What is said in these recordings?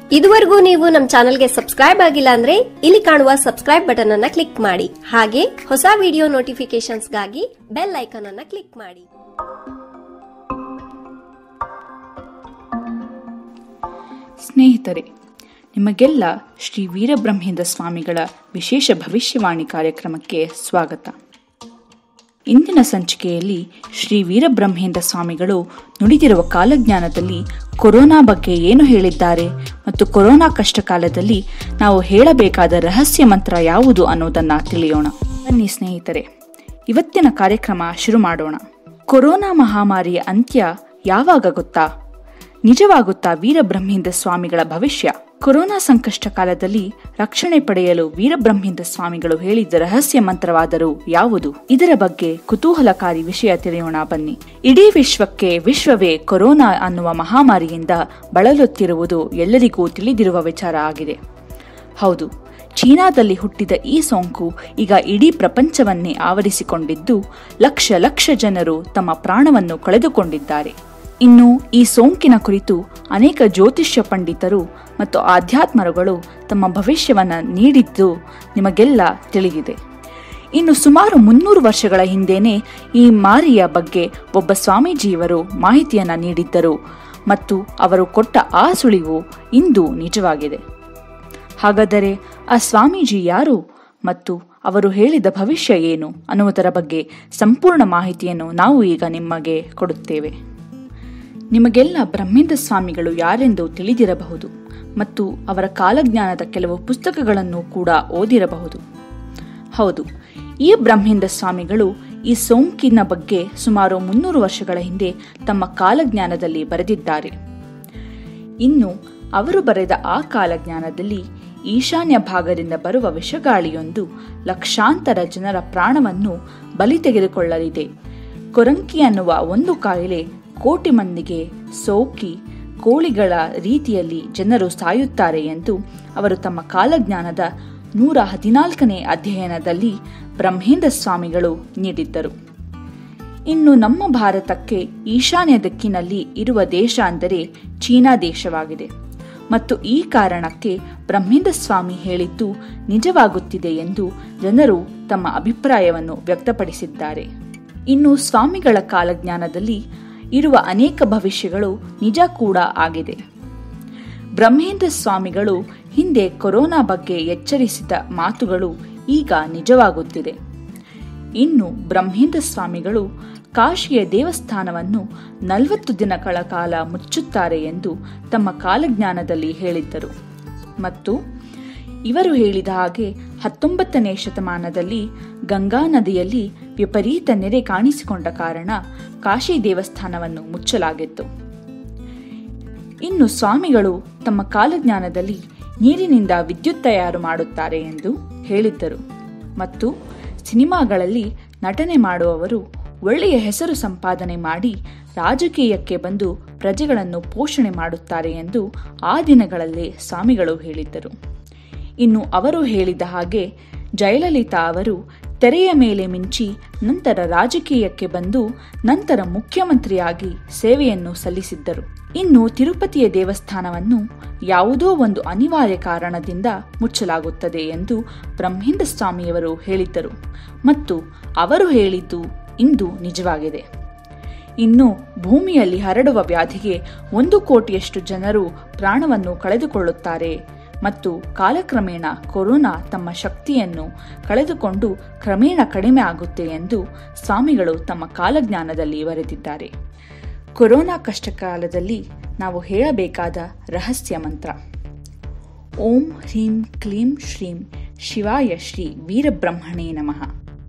ಇದುವರೆಗೂ ನೀವು ನಮ್ಮ ಚಾನೆಲ್ಗೆ ಸಬ್ಸ್ಕ್ರೈಬ್ ಆಗಿಲ್ಲ ಅಂದ್ರೆ ಇಲ್ಲಿ ಕಾಣುವ ಸಬ್ಸ್ಕ್ರೈಬ್ ಬಟನ್ ಅನ್ನ ಕ್ಲಿಕ್ ಮಾಡಿ ಹಾಗೆ ಹೊಸ ವಿಡಿಯೋ ನೋಟಿಫಿಕೇಶನ್ಸ್ಗಾಗಿ ಬೆಲ್ ಐಕಾನ್ ಅನ್ನ ಕ್ಲಿಕ್ ಮಾಡಿ ಸ್ನೇಹಿತರೆ ನಿಮಗೆಲ್ಲ ಶ್ರೀ ವೀರಬ್ರಹ್ಮೇಂದ್ರ ಸ್ವಾಮಿಗಳ ವಿಶೇಷ ಭವಿಷ್ಯವಾಣಿ ಕಾರ್ಯಕ್ರಮಕ್ಕೆ ಸ್ವಾಗತ ಇಂದಿನ ಸಂಚಿಕೆಯಲ್ಲಿ ಶ್ರೀ ವೀರಬ್ರಹ್ಮೇಂದ್ರ ಸ್ವಾಮಿಗಳು ನುಡಿದಿರುವ ಕಾಲಜ್ಞಾನದಲ್ಲಿ ಕೊರೋನಾ ಬಗ್ಗೆ ಏನು ಹೇಳಿದ್ದಾರೆ ಮತ್ತು ಕೊರೋನಾ ಕಷ್ಟ ಕಾಲದಲ್ಲಿ ನಾವು ಹೇಳಬೇಕಾದ ರಹಸ್ಯ ಮಂತ್ರ ಯಾವುದು ಅನ್ನೋದನ್ನ ತಿಳಿಯೋಣ ಬನ್ನಿ ಸ್ನೇಹಿತರೆ ಇವತ್ತಿನ ಕಾರ್ಯಕ್ರಮ ಶುರು ಮಾಡೋಣ ಕೊರೋನಾ ಮಹಾಮಾರಿಯ ಅಂತ್ಯ ಯಾವಾಗ ಗೊತ್ತಾ ನಿಜವಾಗುತ್ತಾ ವೀರಬ್ರಹ್ಮೇಂದ್ರ ಸ್ವಾಮಿಗಳ ಭವಿಷ್ಯ ಕೊರೋನಾ ಸಂಕಷ್ಟ ಕಾಲದಲ್ಲಿ ರಕ್ಷಣೆ ಪಡೆಯಲು ವೀರಬ್ರಹ್ಮೇಂದ್ರ ಸ್ವಾಮಿಗಳು ಹೇಳಿದ್ದ ರಹಸ್ಯ ಮಂತ್ರವಾದರೂ ಯಾವುದು ಇದರ ಬಗ್ಗೆ ಕುತೂಹಲಕಾರಿ ವಿಷಯ ತಿಳಿಯೋಣ ಬನ್ನಿ ಇಡೀ ವಿಶ್ವಕ್ಕೆ ವಿಶ್ವವೇ ಕೊರೋನಾ ಅನ್ನುವ ಮಹಾಮಾರಿಯಿಂದ ಬಳಲುತ್ತಿರುವುದು ಎಲ್ಲರಿಗೂ ತಿಳಿದಿರುವ ವಿಚಾರ ಆಗಿದೆ ಹೌದು ಚೀನಾದಲ್ಲಿ ಹುಟ್ಟಿದ ಈ ಸೋಂಕು ಈಗ ಇಡೀ ಪ್ರಪಂಚವನ್ನೇ ಆವರಿಸಿಕೊಂಡಿದ್ದು ಲಕ್ಷ ಲಕ್ಷ ಜನರು ತಮ್ಮ ಪ್ರಾಣವನ್ನು ಕಳೆದುಕೊಂಡಿದ್ದಾರೆ ಇನ್ನು ಈ ಸೋಂಕಿನ ಕುರಿತು ಅನೇಕ ಜ್ಯೋತಿಷ್ಯ ಪಂಡಿತರು ಮತ್ತು ಆಧ್ಯಾತ್ಮರುಗಳು ತಮ್ಮ ಭವಿಷ್ಯವನ್ನ ನೀಡಿದ್ದು ನಿಮಗೆಲ್ಲ ತಿಳಿದಿದೆ ಇನ್ನು ಸುಮಾರು ಮುನ್ನೂರು ವರ್ಷಗಳ ಹಿಂದೆನೇ ಈ ಮಾರಿಯ ಬಗ್ಗೆ ಒಬ್ಬ ಸ್ವಾಮೀಜಿಯವರು ಮಾಹಿತಿಯನ್ನ ನೀಡಿದ್ದರು ಮತ್ತು ಅವರು ಕೊಟ್ಟ ಆ ಸುಳಿವು ಇಂದು ನಿಜವಾಗಿದೆ ಹಾಗಾದರೆ ಆ ಸ್ವಾಮೀಜಿ ಯಾರು ಮತ್ತು ಅವರು ಹೇಳಿದ ಭವಿಷ್ಯ ಏನು ಅನ್ನುವುದರ ಬಗ್ಗೆ ಸಂಪೂರ್ಣ ಮಾಹಿತಿಯನ್ನು ನಾವು ಈಗ ನಿಮಗೆ ಕೊಡುತ್ತೇವೆ ನಿಮಗೆಲ್ಲ ಬ್ರಹ್ಮೇಂದ್ರ ಸ್ವಾಮಿಗಳು ಯಾರೆಂದು ತಿಳಿದಿರಬಹುದು ಮತ್ತು ಅವರ ಕಾಲಜ್ಞಾನದ ಕೆಲವು ಪುಸ್ತಕಗಳನ್ನು ಕೂಡ ಓದಿರಬಹುದು ಹೌದು ಈ ಬ್ರಹ್ಮೇಂದ್ರ ಸ್ವಾಮಿಗಳು ಈ ಸೋಂಕಿನ ಬಗ್ಗೆ ಸುಮಾರು ಮುನ್ನೂರು ವರ್ಷಗಳ ಹಿಂದೆ ತಮ್ಮ ಕಾಲಜ್ಞಾನದಲ್ಲಿ ಬರೆದಿದ್ದಾರೆ ಇನ್ನು ಅವರು ಬರೆದ ಆ ಕಾಲಜ್ಞಾನದಲ್ಲಿ ಈಶಾನ್ಯ ಭಾಗದಿಂದ ಬರುವ ವಿಷಗಾಳಿಯೊಂದು ಲಕ್ಷಾಂತರ ಜನರ ಪ್ರಾಣವನ್ನು ಬಲಿ ತೆಗೆದುಕೊಳ್ಳಲಿದೆ ಕೊರಂಕಿ ಅನ್ನುವ ಒಂದು ಕಾಯಿಲೆ ಕೋಟಿ ಮಂದಿಗೆ ಸೋಕಿ ಕೋಳಿಗಳ ರೀತಿಯಲ್ಲಿ ಜನರು ಸಾಯುತ್ತಾರೆ ಎಂದು ಅವರು ತಮ್ಮ ಕಾಲಜ್ಞಾನದ ನೂರ ಹದಿನಾಲ್ಕನೇ ಅಧ್ಯಯನದಲ್ಲಿ ಬ್ರಹ್ಮೇಂದ್ರ ಸ್ವಾಮಿಗಳು ನೀಡಿದ್ದರು ಇನ್ನು ನಮ್ಮ ಭಾರತಕ್ಕೆ ಈಶಾನ್ಯ ದಿಕ್ಕಿನಲ್ಲಿ ಇರುವ ದೇಶ ಅಂದರೆ ಚೀನಾ ದೇಶವಾಗಿದೆ ಮತ್ತು ಈ ಕಾರಣಕ್ಕೆ ಬ್ರಹ್ಮೇಂದ್ರ ಸ್ವಾಮಿ ಹೇಳಿದ್ದು ನಿಜವಾಗುತ್ತಿದೆ ಎಂದು ಜನರು ತಮ್ಮ ಅಭಿಪ್ರಾಯವನ್ನು ವ್ಯಕ್ತಪಡಿಸಿದ್ದಾರೆ ಇನ್ನು ಸ್ವಾಮಿಗಳ ಕಾಲಜ್ಞಾನದಲ್ಲಿ ಇರುವ ಅನೇಕ ಭವಿಷ್ಯಗಳು ನಿಜ ಕೂಡ ಆಗಿದೆ ಬ್ರಹ್ಮೇಂದ್ರ ಸ್ವಾಮಿಗಳು ಹಿಂದೆ ಕೊರೋನಾ ಬಗ್ಗೆ ಎಚ್ಚರಿಸಿದ ಮಾತುಗಳು ಈಗ ನಿಜವಾಗುತ್ತಿದೆ ಇನ್ನು ಬ್ರಹ್ಮೇಂದ್ರ ಸ್ವಾಮಿಗಳು ಕಾಶಿಯ ದೇವಸ್ಥಾನವನ್ನು ನಲವತ್ತು ದಿನಗಳ ಕಾಲ ಮುಚ್ಚುತ್ತಾರೆ ಎಂದು ತಮ್ಮ ಕಾಲಜ್ಞಾನದಲ್ಲಿ ಹೇಳಿದ್ದರು ಮತ್ತು ಇವರು ಹೇಳಿದ ಹಾಗೆ ಹತ್ತೊಂಬತ್ತನೇ ಶತಮಾನದಲ್ಲಿ ಗಂಗಾ ನದಿಯಲ್ಲಿ ವಿಪರೀತ ನೆರೆ ಕಾಣಿಸಿಕೊಂಡ ಕಾರಣ ಕಾಶಿ ದೇವಸ್ಥಾನವನ್ನು ಮುಚ್ಚಲಾಗಿತ್ತು ಇನ್ನು ಸ್ವಾಮಿಗಳು ತಮ್ಮ ಕಾಲಜ್ಞಾನದಲ್ಲಿ ನೀರಿನಿಂದ ವಿದ್ಯುತ್ ತಯಾರು ಮಾಡುತ್ತಾರೆ ಎಂದು ಹೇಳಿದ್ದರು ಮತ್ತು ಸಿನಿಮಾಗಳಲ್ಲಿ ನಟನೆ ಮಾಡುವವರು ಒಳ್ಳೆಯ ಹೆಸರು ಸಂಪಾದನೆ ಮಾಡಿ ರಾಜಕೀಯಕ್ಕೆ ಬಂದು ಪ್ರಜೆಗಳನ್ನು ಪೋಷಣೆ ಮಾಡುತ್ತಾರೆ ಎಂದು ಆ ದಿನಗಳಲ್ಲೇ ಸ್ವಾಮಿಗಳು ಹೇಳಿದ್ದರು ಇನ್ನು ಅವರು ಹೇಳಿದ ಹಾಗೆ ಜಯಲಲಿತಾ ಅವರು ತೆರೆಯ ಮೇಲೆ ಮಿಂಚಿ ನಂತರ ರಾಜಕೀಯಕ್ಕೆ ಬಂದು ನಂತರ ಮುಖ್ಯಮಂತ್ರಿಯಾಗಿ ಸೇವೆಯನ್ನು ಸಲ್ಲಿಸಿದ್ದರು ಇನ್ನು ತಿರುಪತಿಯ ದೇವಸ್ಥಾನವನ್ನು ಯಾವುದೋ ಒಂದು ಅನಿವಾರ್ಯ ಕಾರಣದಿಂದ ಮುಚ್ಚಲಾಗುತ್ತದೆ ಎಂದು ಬ್ರಹ್ಮೇಂದ್ರ ಸ್ವಾಮಿಯವರು ಹೇಳಿದ್ದರು ಮತ್ತು ಅವರು ಹೇಳಿದ್ದು ಇಂದು ನಿಜವಾಗಿದೆ ಇನ್ನು ಭೂಮಿಯಲ್ಲಿ ಹರಡುವ ವ್ಯಾಧಿಗೆ ಒಂದು ಕೋಟಿಯಷ್ಟು ಜನರು ಪ್ರಾಣವನ್ನು ಕಳೆದುಕೊಳ್ಳುತ್ತಾರೆ ಮತ್ತು ಕಾಲಕ್ರಮೇಣ ಕೊರೋನಾ ತಮ್ಮ ಶಕ್ತಿಯನ್ನು ಕಳೆದುಕೊಂಡು ಕ್ರಮೇಣ ಕಡಿಮೆ ಆಗುತ್ತೆ ಎಂದು ಸ್ವಾಮಿಗಳು ತಮ್ಮ ಕಾಲಜ್ಞಾನದಲ್ಲಿ ಬರೆದಿದ್ದಾರೆ ಕೊರೋನಾ ಕಷ್ಟಕಾಲದಲ್ಲಿ ನಾವು ಹೇಳಬೇಕಾದ ರಹಸ್ಯ ಮಂತ್ರ ಓಂ ಹ್ರೀಂ ಕ್ಲೀಂ ಶ್ರೀಂ ಶಿವಾಯ ಶ್ರೀ ವೀರಬ್ರಹ್ಮಣೇ ನಮಃ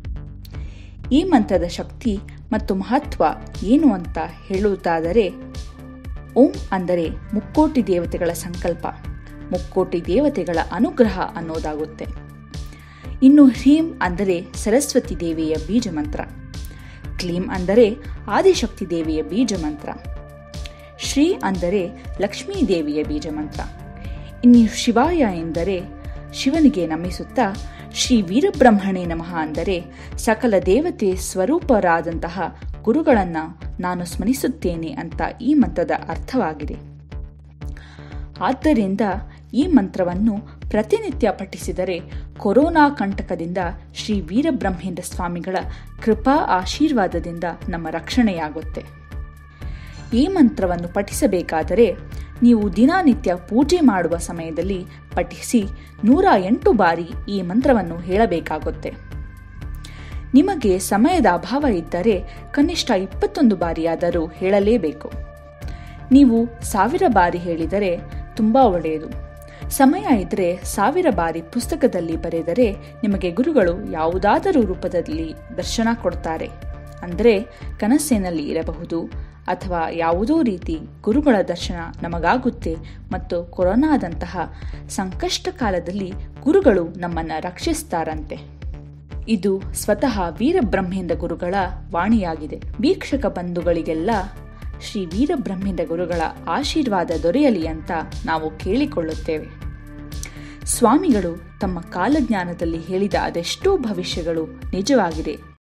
ಈ ಮಂತ್ರದ ಶಕ್ತಿ ಮತ್ತು ಮಹತ್ವ ಏನು ಅಂತ ಹೇಳುವುದಾದರೆ ಓಂ ಅಂದರೆ ಮುಕ್ಕೋಟಿ ದೇವತೆಗಳ ಸಂಕಲ್ಪ ಮುಕ್ಕೋಟಿ ದೇವತೆಗಳ ಅನುಗ್ರಹ ಅನ್ನೋದಾಗುತ್ತೆ ಇನ್ನು ಹ್ರೀಂ ಅಂದರೆ ಸರಸ್ವತಿ ದೇವಿಯ ಬೀಜ ಮಂತ್ರ ಕ್ಲೀಂ ಅಂದರೆ ಆದಿಶಕ್ತಿ ದೇವಿಯ ಬೀಜ ಮಂತ್ರ ಶ್ರೀ ಅಂದರೆ ಲಕ್ಷ್ಮೀ ದೇವಿಯ ಬೀಜ ಮಂತ್ರ ಇನ್ನು ಶಿವಾಯ ಎಂದರೆ ಶಿವನಿಗೆ ನಮಿಸುತ್ತಾ ಶ್ರೀ ವೀರಬ್ರಹ್ಮಣೇ ನಮಃ ಅಂದರೆ ಸಕಲ ದೇವತೆ ಸ್ವರೂಪರಾದಂತಹ ಗುರುಗಳನ್ನ ನಾನು ಸ್ಮರಿಸುತ್ತೇನೆ ಅಂತ ಈ ಮಂತ್ರದ ಅರ್ಥವಾಗಿದೆ ಆದ್ದರಿಂದ ಈ ಮಂತ್ರವನ್ನು ಪ್ರತಿನಿತ್ಯ ಪಠಿಸಿದರೆ ಕೊರೋನಾ ಕಂಟಕದಿಂದ ಶ್ರೀ ವೀರಬ್ರಹ್ಮೇಂದ್ರ ಸ್ವಾಮಿಗಳ ಕೃಪಾ ಆಶೀರ್ವಾದದಿಂದ ನಮ್ಮ ರಕ್ಷಣೆಯಾಗುತ್ತೆ ಈ ಮಂತ್ರವನ್ನು ಪಠಿಸಬೇಕಾದರೆ ನೀವು ದಿನನಿತ್ಯ ಪೂಜೆ ಮಾಡುವ ಸಮಯದಲ್ಲಿ ಪಠಿಸಿ ನೂರ ಎಂಟು ಬಾರಿ ಈ ಮಂತ್ರವನ್ನು ಹೇಳಬೇಕಾಗುತ್ತೆ ನಿಮಗೆ ಸಮಯದ ಅಭಾವ ಇದ್ದರೆ ಕನಿಷ್ಠ ಇಪ್ಪತ್ತೊಂದು ಬಾರಿಯಾದರೂ ಹೇಳಲೇಬೇಕು ನೀವು ಸಾವಿರ ಬಾರಿ ಹೇಳಿದರೆ ತುಂಬ ಒಳ್ಳೆಯದು ಸಮಯ ಇದ್ದರೆ ಸಾವಿರ ಬಾರಿ ಪುಸ್ತಕದಲ್ಲಿ ಬರೆದರೆ ನಿಮಗೆ ಗುರುಗಳು ಯಾವುದಾದರೂ ರೂಪದಲ್ಲಿ ದರ್ಶನ ಕೊಡ್ತಾರೆ ಅಂದರೆ ಕನಸಿನಲ್ಲಿ ಇರಬಹುದು ಅಥವಾ ಯಾವುದೋ ರೀತಿ ಗುರುಗಳ ದರ್ಶನ ನಮಗಾಗುತ್ತೆ ಮತ್ತು ಕೊರೋನಾದಂತಹ ಸಂಕಷ್ಟ ಕಾಲದಲ್ಲಿ ಗುರುಗಳು ನಮ್ಮನ್ನು ರಕ್ಷಿಸ್ತಾರಂತೆ ಇದು ಸ್ವತಃ ವೀರಬ್ರಹ್ಮೇಂದ್ರ ಗುರುಗಳ ವಾಣಿಯಾಗಿದೆ ವೀಕ್ಷಕ ಬಂಧುಗಳಿಗೆಲ್ಲ ಶ್ರೀ ವೀರಬ್ರಹ್ಮೇಂದ್ರ ಗುರುಗಳ ಆಶೀರ್ವಾದ ದೊರೆಯಲಿ ಅಂತ ನಾವು ಕೇಳಿಕೊಳ್ಳುತ್ತೇವೆ ಸ್ವಾಮಿಗಳು ತಮ್ಮ ಕಾಲಜ್ಞಾನದಲ್ಲಿ ಹೇಳಿದ ಅದೆಷ್ಟೋ ಭವಿಷ್ಯಗಳು ನಿಜವಾಗಿದೆ